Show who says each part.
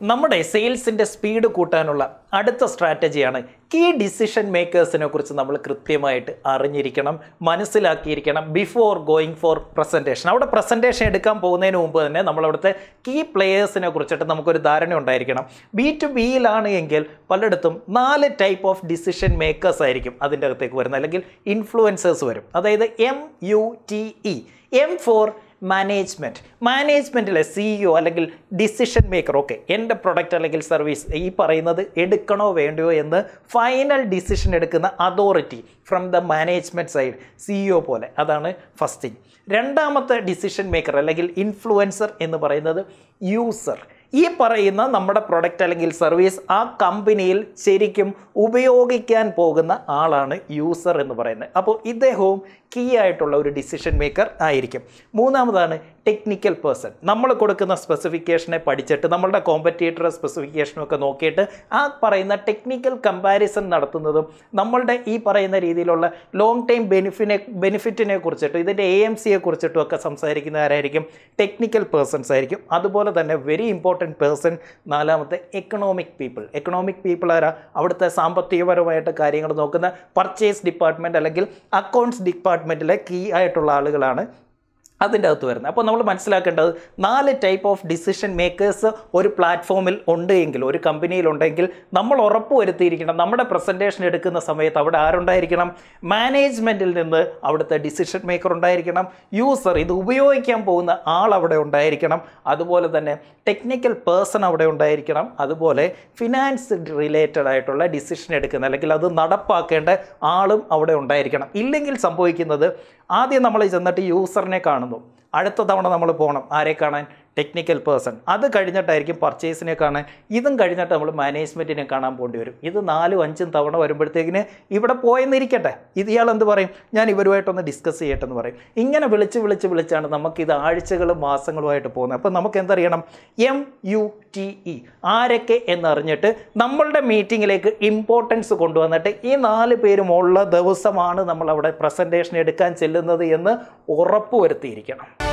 Speaker 1: നമ്മുടെ സെയിൽസിൻ്റെ സ്പീഡ് കൂട്ടാനുള്ള അടുത്ത സ്ട്രാറ്റജിയാണ് കീ ഡിസിഷൻ മേക്കേഴ്സിനെ കുറിച്ച് നമ്മൾ കൃത്യമായിട്ട് അറിഞ്ഞിരിക്കണം മനസ്സിലാക്കിയിരിക്കണം ബിഫോർ ഗോയിങ് ഫോർ പ്രസൻറ്റേഷൻ അവിടെ പ്രസൻറ്റേഷൻ എടുക്കാൻ പോകുന്നതിന് മുമ്പ് തന്നെ നമ്മൾ അവിടുത്തെ കീ പ്ലെയേഴ്സിനെ കുറിച്ചിട്ട് നമുക്കൊരു ധാരണ ഉണ്ടായിരിക്കണം ബി ടു ബിയിലാണ് എങ്കിൽ പലയിടത്തും നാല് ടൈപ്പ് ഓഫ് ഡിസിഷൻ മേക്കേഴ്സ് ആയിരിക്കും അതിൻ്റെ അകത്തേക്ക് വരുന്നത് അല്ലെങ്കിൽ ഇൻഫ്ലുവൻസേഴ്സ് വരും അതായത് M U T E M for management മാനേജ്മെൻറ്റിലെ സിഇഒ അല്ലെങ്കിൽ ഡിസിഷൻ മേക്കർ ഓക്കെ എൻ്റെ പ്രൊഡക്റ്റ് അല്ലെങ്കിൽ സർവീസ് ഈ പറയുന്നത് എടുക്കണോ വേണ്ടയോ എന്ന് ഫൈനൽ ഡിസിഷൻ എടുക്കുന്ന authority from the management side CEO പോലെ അതാണ് ഫസ്റ്റ് തിങ് രണ്ടാമത്തെ ഡിസിഷൻ മേക്കർ അല്ലെങ്കിൽ ഇൻഫ്ലുവൻസർ എന്ന് പറയുന്നത് യൂസർ ഈ പറയുന്ന നമ്മുടെ പ്രൊഡക്റ്റ് അല്ലെങ്കിൽ സർവീസ് ആ കമ്പനിയിൽ ശരിക്കും ഉപയോഗിക്കാൻ പോകുന്ന ആളാണ് യൂസർ എന്ന് പറയുന്നത് അപ്പോൾ ഇദ്ദേഹവും കീ ആയിട്ടുള്ള ഒരു ഡിസിഷൻ മേക്കർ ആയിരിക്കും മൂന്നാമതാണ് ടെക്നിക്കൽ പേഴ്സൺ നമ്മൾ കൊടുക്കുന്ന സ്പെസിഫിക്കേഷനെ പഠിച്ചിട്ട് നമ്മളുടെ കോമ്പറ്റേറ്റർ സ്പെസിഫിക്കേഷനും ഒക്കെ നോക്കിയിട്ട് ആ പറയുന്ന ടെക്നിക്കൽ കമ്പാരിസൺ നടത്തുന്നതും നമ്മളുടെ ഈ പറയുന്ന രീതിയിലുള്ള ലോങ് ടൈം ബെനിഫിനെ ബെനിഫിറ്റിനെ കുറിച്ചിട്ടും ഇതിൻ്റെ എ എം സിയെ കുറിച്ചിട്ടും ഒക്കെ സംസാരിക്കുന്ന ആരായിരിക്കും ടെക്നിക്കൽ പേഴ്സൺസ് ആയിരിക്കും അതുപോലെ തന്നെ വെരി ഇമ്പോർട്ടൻറ്റ് പേഴ്സൺ നാലാമത്തെ എക്കണോമിക് പീപ്പിൾ എക്കണോമിക് പീപ്പിൾ ആരാ അവിടുത്തെ സാമ്പത്തികപരമായിട്ട് കാര്യങ്ങൾ നോക്കുന്ന പർച്ചേസ് ഡിപ്പാർട്ട്മെൻറ്റ് അല്ലെങ്കിൽ അക്കൗണ്ട്സ് ഡിപ്പാർട്ട്മെൻറ്റിലെ കീ ആയിട്ടുള്ള ആളുകളാണ് അതിൻ്റെ അകത്ത് വരുന്നത് അപ്പോൾ നമ്മൾ മനസ്സിലാക്കേണ്ടത് നാല് ടൈപ്പ് ഓഫ് ഡിസിഷൻ മേക്കേഴ്സ് ഒരു പ്ലാറ്റ്ഫോമിൽ ഉണ്ട് എങ്കിൽ ഒരു കമ്പനിയിൽ ഉണ്ടെങ്കിൽ നമ്മൾ ഉറപ്പ് വരുത്തിയിരിക്കണം നമ്മുടെ പ്രസൻറ്റേഷൻ എടുക്കുന്ന സമയത്ത് അവിടെ ആരുണ്ടായിരിക്കണം മാനേജ്മെൻറ്റിൽ നിന്ന് അവിടുത്തെ ഡിസിഷൻ മേക്കർ ഉണ്ടായിരിക്കണം യൂസർ ഇത് ഉപയോഗിക്കാൻ പോകുന്ന ആൾ അവിടെ ഉണ്ടായിരിക്കണം അതുപോലെ തന്നെ ടെക്നിക്കൽ പേഴ്സൺ അവിടെ ഉണ്ടായിരിക്കണം അതുപോലെ ഫിനാൻസ് റിലേറ്റഡ് ആയിട്ടുള്ള ഡിസിഷൻ എടുക്കുന്ന അല്ലെങ്കിൽ അത് നടപ്പാക്കേണ്ട ആളും അവിടെ ഉണ്ടായിരിക്കണം ഇല്ലെങ്കിൽ സംഭവിക്കുന്നത് ആദ്യം നമ്മൾ ചെന്നിട്ട് യൂസറിനെ കാണുന്നു അടുത്ത തവണ നമ്മൾ പോകണം ആരെ കാണാൻ ടെക്നിക്കൽ പേഴ്സൺ അത് കഴിഞ്ഞിട്ടായിരിക്കും പർച്ചേസിനെ കാണാൻ ഇതും കഴിഞ്ഞിട്ട് നമ്മൾ മാനേജ്മെൻറ്റിനെ കാണാൻ പോകേണ്ടി വരും ഇത് നാലും അഞ്ചും തവണ വരുമ്പോഴത്തേക്കിന് ഇവിടെ പോയെന്നിരിക്കട്ടെ ഇത് ഇയാൾ എന്ത് പറയും ഞാൻ ഇവരുമായിട്ടൊന്ന് ഡിസ്കസ് ചെയ്യട്ടെ എന്ന് പറയും ഇങ്ങനെ വിളിച്ച് വിളിച്ച് വിളിച്ചാണ് നമുക്കിത് ആഴ്ചകളും മാസങ്ങളുമായിട്ട് പോകുന്നത് അപ്പോൾ നമുക്ക് എന്തറിയണം എം യു ടി ഇ ആരൊക്കെ എന്നറിഞ്ഞിട്ട് നമ്മളുടെ മീറ്റിങ്ങിലേക്ക് ഇമ്പോർട്ടൻസ് കൊണ്ടുവന്നിട്ട് ഈ നാല് പേരും ഉള്ള ദിവസമാണ് നമ്മൾ അവിടെ പ്രസൻറ്റേഷൻ എടുക്കാൻ ചെല്ലുന്നത് എന്ന് ഉറപ്പുവരുത്തിയിരിക്കണം